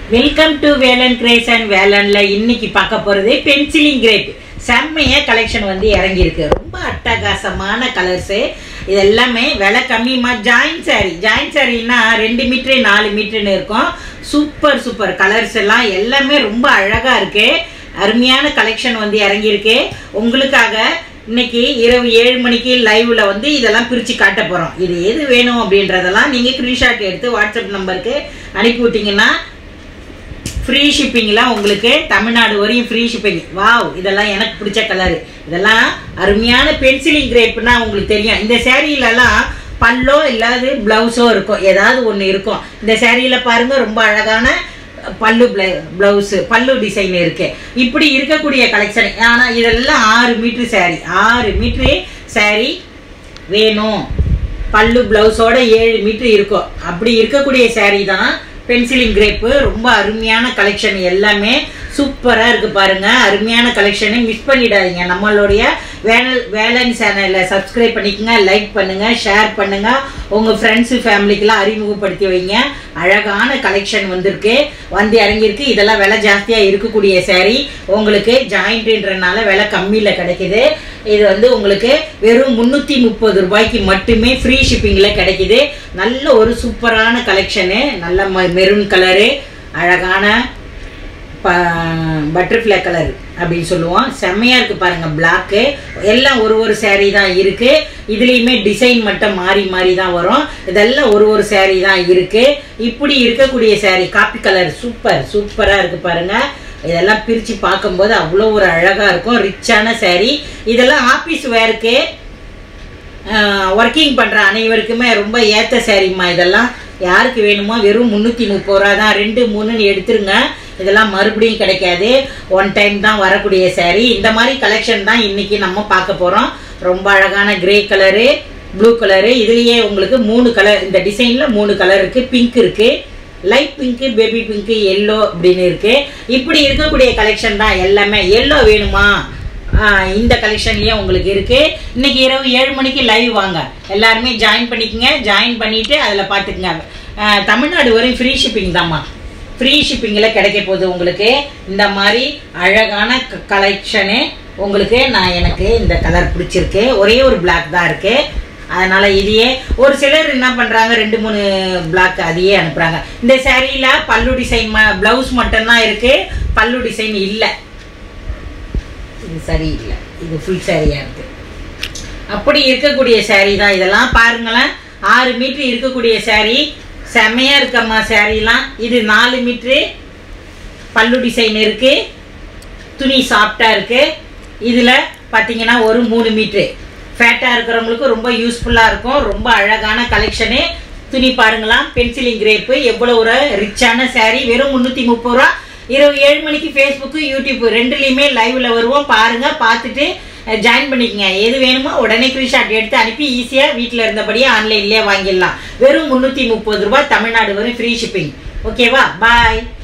welcome to Velan grace and வேலன்ல இன்னைக்கு பார்க்க போறது பென்சிலிங் கிரேப் செம்மையா கலெக்ஷன் வந்து இறங்கியிருக்கு ரொம்ப அட்டகாசமான கலர்ஸு இது எல்லாமே விலை கம்மியமா ஜாயின் சாரி ஜாயின் சாரின்னா ரெண்டு மீட்ரு நாலு மீட்டர்னு இருக்கும் சூப்பர் சூப்பர் கலர்ஸ் எல்லாம் எல்லாமே ரொம்ப அழகா இருக்கு அருமையான கலெக்ஷன் வந்து இறங்கியிருக்கு உங்களுக்காக இன்னைக்கு இரவு ஏழு மணிக்கு லைவ்ல வந்து இதெல்லாம் பிரிச்சு காட்ட போறோம் இது எது வேணும் அப்படின்றதெல்லாம் நீங்க ஸ்கிரீன்ஷாட் எடுத்து வாட்ஸ்அப் நம்பருக்கு அனுப்பி விட்டீங்கன்னா ஃப்ரீ ஷிப்பிங்லாம் உங்களுக்கு தமிழ்நாடு வரையும் ஃப்ரீ ஷிப்பிங் வாவ் இதெல்லாம் எனக்கு பிடிச்ச கலர் இதெல்லாம் அருமையான பென்சிலிங் கிரேப்னா உங்களுக்கு தெரியும் இந்த சேரீலலாம் பல்லோ இல்லாது ப்ளவுஸோ இருக்கும் ஏதாவது ஒன்று இருக்கும் இந்த சேரீயில் பாருங்க ரொம்ப அழகான பல்லு ப்ளவுஸு பல்லு டிசைன் இருக்கு இப்படி இருக்கக்கூடிய கலெக்ஷன் ஆனால் இதெல்லாம் ஆறு மீட்ரு saree ஆறு மீட்ரு saree வேணும் பல்லு பிளவுஸோட ஏழு மீட்டர் இருக்கும் அப்படி இருக்கக்கூடிய saree தான் பென்சிலிங் கிரேப்பு ரொம்ப அருமையான கலெக்ஷன் எல்லாமே சூப்பராக இருக்கு பாருங்க அருமையான கலெக்ஷனை மிஸ் பண்ணிடாதீங்க நம்மளுடைய வேலன் வேலன் சேனலை சப்ஸ்கிரைப் பண்ணிக்கங்க லைக் பண்ணுங்க ஷேர் பண்ணுங்க உங்க ஃப்ரெண்ட்ஸு ஃபேமிலிக்கெல்லாம் அறிமுகப்படுத்தி வைங்க அழகான கலெக்ஷன் வந்திருக்கு வந்து இறங்கியிருக்கு இதெல்லாம் விலை ஜாஸ்தியாக இருக்கக்கூடிய saree உங்களுக்கு ஜாயிண்ட்ன்றனால விலை கம்மியில் கிடைக்குது இது வந்து உங்களுக்கு வெறும் முந்நூற்றி முப்பது ரூபாய்க்கு மட்டுமே ஃப்ரீ ஷிப்பிங்கில் கிடைக்குது நல்ல ஒரு சூப்பரான கலெக்ஷனு நல்ல மெரூன் கலரு அழகான ப பட்டர்ஃப்ளை கலர் அப்படின்னு சொல்லுவோம் செம்மையாக இருக்குது பாருங்கள் பிளாக்கு எல்லாம் ஒரு ஒரு saree தான் இருக்குது இதுலேயுமே டிசைன் மட்டும் மாறி மாறி தான் வரும் இதெல்லாம் ஒரு ஒரு saree தான் இருக்குது இப்படி இருக்கக்கூடிய saree காப்பி கலர் சூப்பர் சூப்பராக இருக்குது பாருங்கள் இதெல்லாம் பிரித்து பார்க்கும்போது அவ்வளோ ஒரு அழகாக இருக்கும் ரிச்சான saree இதெல்லாம் ஆஃபீஸ் வேருக்கு ஒர்க்கிங் பண்ணுற அனைவருக்குமே ரொம்ப ஏற்ற சாரிம்மா இதெல்லாம் யாருக்கு வேணுமோ வெறும் முந்நூற்றி முப்பது ரூபா தான் ரெண்டு மூணுன்னு எடுத்துருங்க இதெல்லாம் மறுபடியும் கிடைக்காது ஒன் டைம் தான் வரக்கூடிய saree இந்த மாதிரி கலெக்ஷன் தான் இன்னைக்கு நம்ம பார்க்க போகிறோம் ரொம்ப அழகான கிரே கலரு ப்ளூ கலரு இதுலேயே உங்களுக்கு மூணு கலர் இந்த டிசைனில் மூணு கலர் இருக்குது பிங்க் இருக்குது light pink baby pink yellow அப்படின்னு இருக்கு இப்படி இருக்கக்கூடிய கலெக்ஷன் தான் எல்லாமே எல்லோ வேணுமா ஆஹ் இந்த கலெக்ஷன்லயே உங்களுக்கு இருக்கு இன்னைக்கு இரவு ஏழு மணிக்கு லைவ் வாங்க எல்லாருமே ஜாயின் பண்ணிக்கங்க ஜாயின் பண்ணிட்டு அதில் பார்த்துக்குங்க ஆஹ் தமிழ்நாடு வரையும் ஃப்ரீ ஷிப்பிங் தாம்மா ஃப்ரீ ஷிப்பிங்கில் கிடைக்க போகுது உங்களுக்கு இந்த மாதிரி அழகான கலெக்ஷனு உங்களுக்கு நான் எனக்கு இந்த கலர் பிடிச்சிருக்கு ஒரே ஒரு பிளாக் தான் இருக்கு அதனால இதையே ஒரு சிலர் என்ன பண்றாங்க ரெண்டு மூணு பிளாக் அதையே அனுப்புறாங்க இந்த சேரீல பல்லு டிசைன் பிளவுஸ் மட்டும்தான் இருக்கு பல்லு டிசைன் இல்லை இது சரியில்லை இது ஃபுல் சாரியா இருக்கு அப்படி இருக்கக்கூடிய saree தான் இதெல்லாம் பாருங்களேன் ஆறு மீட்ரு இருக்கக்கூடிய saree செமையா இருக்கம்மா சாரீலாம் இது நாலு மீட்ரு பல்லு டிசைன் இருக்கு துணி சாஃப்டா இருக்கு இதுல பாத்தீங்கன்னா ஒரு மூணு மீட்ரு ஃபேட்டா இருக்கிறவங்களுக்கு ரொம்ப யூஸ்ஃபுல்லா இருக்கும் ரொம்ப அழகான கலெக்ஷனு துணி பாருங்களாம் பென்சிலிங் கிரேப்பு எவ்வளோ ஒரு ரிச்சான saree வெறும் முந்நூற்றி முப்பது ரூபா இரவு ஏழு மணிக்கு ஃபேஸ்புக்கு யூடியூப் ரெண்டுலேயுமே லைவ்ல வருவோம் பாருங்க பார்த்துட்டு ஜாயின் பண்ணிக்கங்க எது வேணுமோ உடனே ஸ்க்ரீன்ஷாட் எடுத்து அனுப்பி ஈஸியாக வீட்டில் இருந்தபடியே ஆன்லைன்லேயே வாங்கிடலாம் வெறும் முந்நூற்றி முப்பது ரூபாய் தமிழ்நாடு வரும் ஃப்ரீ ஷிப்பிங் ஓகேவா பாய்